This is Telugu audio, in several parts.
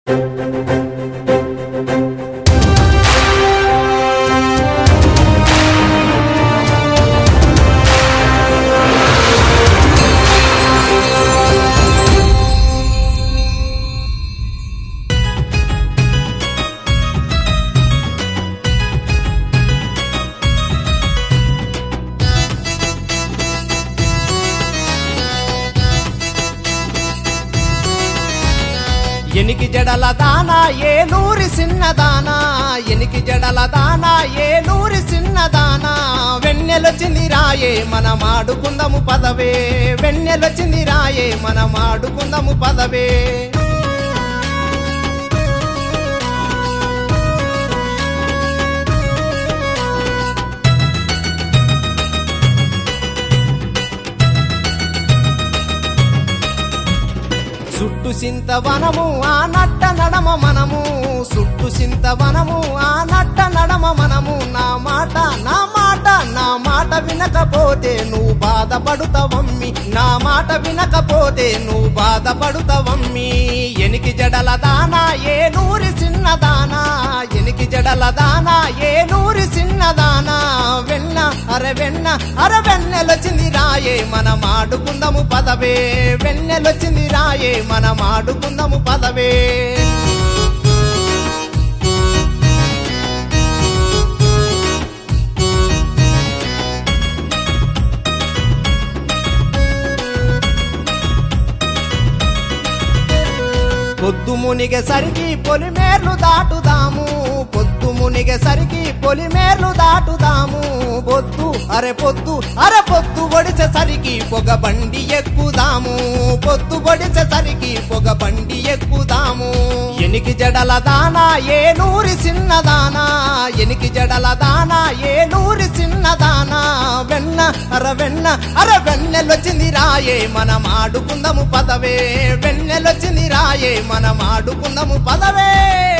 ఎనికి జడల దానా ఏలూరి సిన్నదానా ఎనికి జడల దానా ఏలూరి సిన్నదానా వెన్నెలొచ్చింది రాయే మనం ఆడుకుందాము పదవే వెన్నెలొచ్చింది రాయే మనం ఆడుకుందాము పదవే సుట్టు సింత వనము ఆ నట్ట నడమ మనము సుట్టు సింత వనము ఆ నట్ట నడమ మనము నా మాట నా మాట నా మాట వినకపోతే నువ్వు బాధపడుతావమ్మి నా మాట వినకపోతే నువ్వు బాధపడుతావమ్మి ఎనికి జడల దానా ఏ నూరి చిన్నదానా ఎనికి జడల దానా ఏ నూరి చిన్నదానా వెన్న అరే వెన్న అరే వెన్నెలొచ్చింది రాయే మనం ఆడుకుందాము పదవే వెన్నెలొచ్చింది రాయే మనం ఆడుకుందాము పదవే పొద్దు మునిగే సరికి పొలిమేర్లు దాటుదాము పొద్దు మునిగే సరికి పొలిమేర్లు దాటుదాము పొద్దు అరే పొద్దు అరే పొద్దు ఒడిసే సరికి పొగ బండి ఎక్కుదాము పొద్దు ఒడిసే సరికి పొగ బండి ఎక్కుదాము ఎనికి జడల దానా ఏ నూరి చిన్నదానా ఎనికి జడల దానా ఏ నూరి చిన్నదానా వెన్న అర వెన్న అర వెన్నెలొచ్చింది రాయే మనం ఆడుకుందాము పదవే వెన్నెలొచ్చింది రాయే మనం ఆడుకుందాము పదవే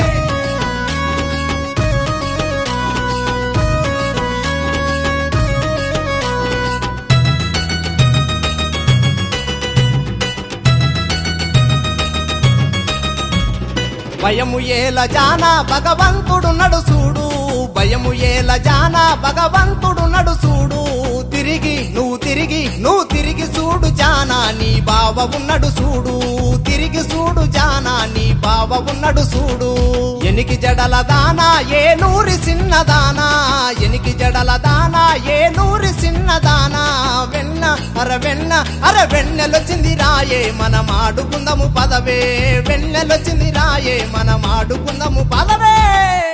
భయము ఏల జాన భగవంతుడున్నడు చూడు భయము ఏల జాన భగవంతుడున్నడు చూడు తిరిగి నువ్వు తిరిగి నువ్వు తిరిగి చూడు జానా నీ బావ ఉన్నడు చూడు తిరిగి చూడు జానా నీ బావ ఉన్నడు చూడు ఎనికి జడల దానా ఏ నూరి చిన్నదానా ఎనికి జడల దానా ఏ నూరి చిన్నదానా వెన్న అర వెన్న అర వెన్నెలొచ్చింది రాయే మనం ఆడుకుందాము పదవే వెన్నెలొచ్చింది రాయే మనం ఆడుకుందాము పదవే